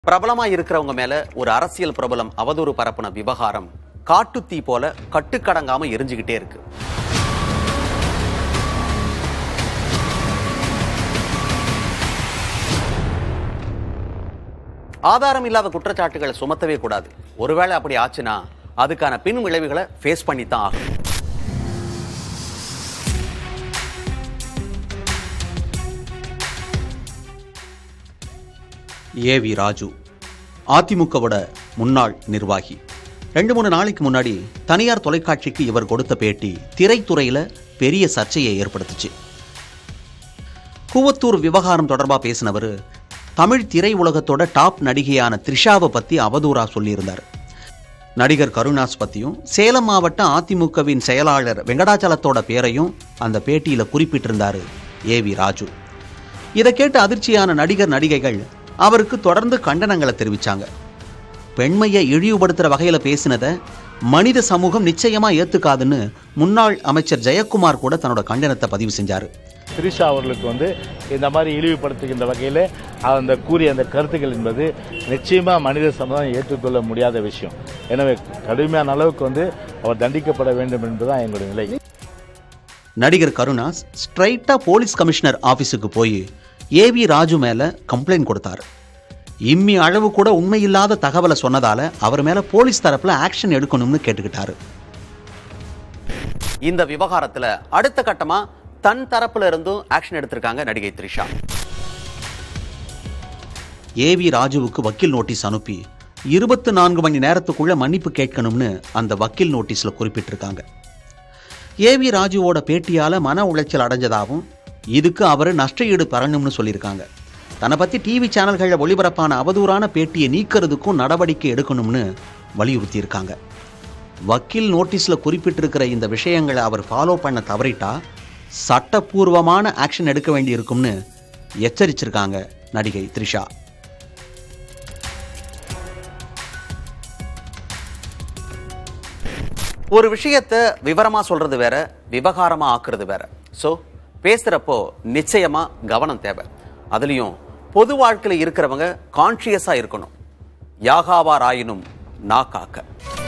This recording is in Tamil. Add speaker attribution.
Speaker 1: பிரபலமா இருக்கிறவங்க மேல ஒரு அரசியல் பிரபலம் அவதூறு பரப்புன விவகாரம் காட்டுத்தீ போல கட்டுக்கடங்காம எரிஞ்சுக்கிட்டே இருக்கு ஆதாரம் இல்லாத குற்றச்சாட்டுகளை சுமத்தவே கூடாது ஒருவேளை அப்படி ஆச்சுன்னா அதுக்கான பின் விளைவுகளை ஃபேஸ் பண்ணி தான் ஆகணும்
Speaker 2: ஏ வி ராஜு அதிமுகவோட முன்னாள் நிர்வாகி ரெண்டு மூணு நாளைக்கு முன்னாடி தனியார் தொலைக்காட்சிக்கு இவர் கொடுத்த பேட்டி திரைத்துறையில பெரிய சர்ச்சையை ஏற்படுத்துச்சு கூவத்தூர் விவகாரம் தொடர்பா பேசினவர் தமிழ் திரை உலகத்தோட டாப் நடிகையான த்ரிஷாவை பத்தி அவதூறா சொல்லியிருந்தார் நடிகர் கருணாஸ் பத்தியும் சேலம் மாவட்ட அதிமுகவின் செயலாளர் வெங்கடாச்சலத்தோட பேரையும் அந்த பேட்டியில குறிப்பிட்டிருந்தாரு ஏ வி ராஜு இதை கேட்டு அதிர்ச்சியான நடிகர் நடிகைகள் அவருக்கு தொடர்ந்து கண்டனங்களை தெரிவிச்சாங்க பெண்மையை இழிவுபடுத்துற வகையில பேசினதை மனித சமூகம் நிச்சயமா ஏத்துக்காதுன்னு முன்னாள் அமைச்சர் ஜெயக்குமார் கூட தன்னோட கண்டனத்தை பதிவு செஞ்சாரு
Speaker 3: திரிஷா அவர்களுக்கு வந்து இந்த மாதிரி இழிவுபடுத்துகின்ற வகையில் அந்த கூறிய அந்த கருத்துக்கள் என்பது நிச்சயமா மனித சமுதாயம் ஏற்றுக்கொள்ள முடியாத விஷயம் எனவே கடுமையான அளவுக்கு வந்து அவர் தண்டிக்கப்பட வேண்டும் என்பதுதான் எங்களுடைய நிலை
Speaker 2: நடிகர் கருணாஸ் ஸ்ட்ரைட்டா போலீஸ் கமிஷனர் ஆபீஸுக்கு போய் ஏவி ராஜு மேல கம்ப்ளைண்ட் கொடுத்தாரு இம்மி அளவு கூட உண்மையில்லாத தகவலை சொன்னதால அவர் மேல போலீஸ் தரப்புல ஆக்ஷன் எடுக்கணும்னு கேட்டுக்கிட்டாரு
Speaker 1: இந்த விவகாரத்துல அடுத்த கட்டமா தன் தரப்புல இருந்தும் ஆக்ஷன் எடுத்திருக்காங்க நடிகை த்ரிஷா
Speaker 2: ஏவி ராஜுவுக்கு வக்கீல் நோட்டீஸ் அனுப்பி இருபத்து நான்கு மணி நேரத்துக்குள்ள மன்னிப்பு கேட்கணும்னு அந்த வக்கீல் நோட்டீஸ்ல குறிப்பிட்டிருக்காங்க ஏவி ராஜுவோட பேட்டியால மன உளைச்சல் அடைஞ்சதாகவும் இதுக்கு அவர் நஷ்ட ஈடு பெறணும்னு சொல்லியிருக்காங்க தன்னை பத்தி டிவி சேனல்களில் ஒளிபரப்பான அவதூறான பேட்டியை நீக்கிறதுக்கும் நடவடிக்கை எடுக்கணும்னு வலியுறுத்தியிருக்காங்க வக்கீல் நோட்டீஸ்ல குறிப்பிட்டிருக்கிற இந்த விஷயங்களை அவர் ஃபாலோ பண்ண தவறிட்டா சட்டப்பூர்வமான ஆக்ஷன் எடுக்க வேண்டியிருக்கும்னு எச்சரிச்சிருக்காங்க நடிகை த்ரிஷா
Speaker 1: ஒரு விஷயத்த விவரமா சொல்றது வேற விவகாரமா ஆக்குறது வேற சோ பேசுறப்போ நிச்சயமா கவனம் தேவை அதுலயும் பொது வாழ்க்கையில இருக்கிறவங்க கான்ஷியஸா இருக்கணும் யாகாவார் ஆயினும் நா காக்க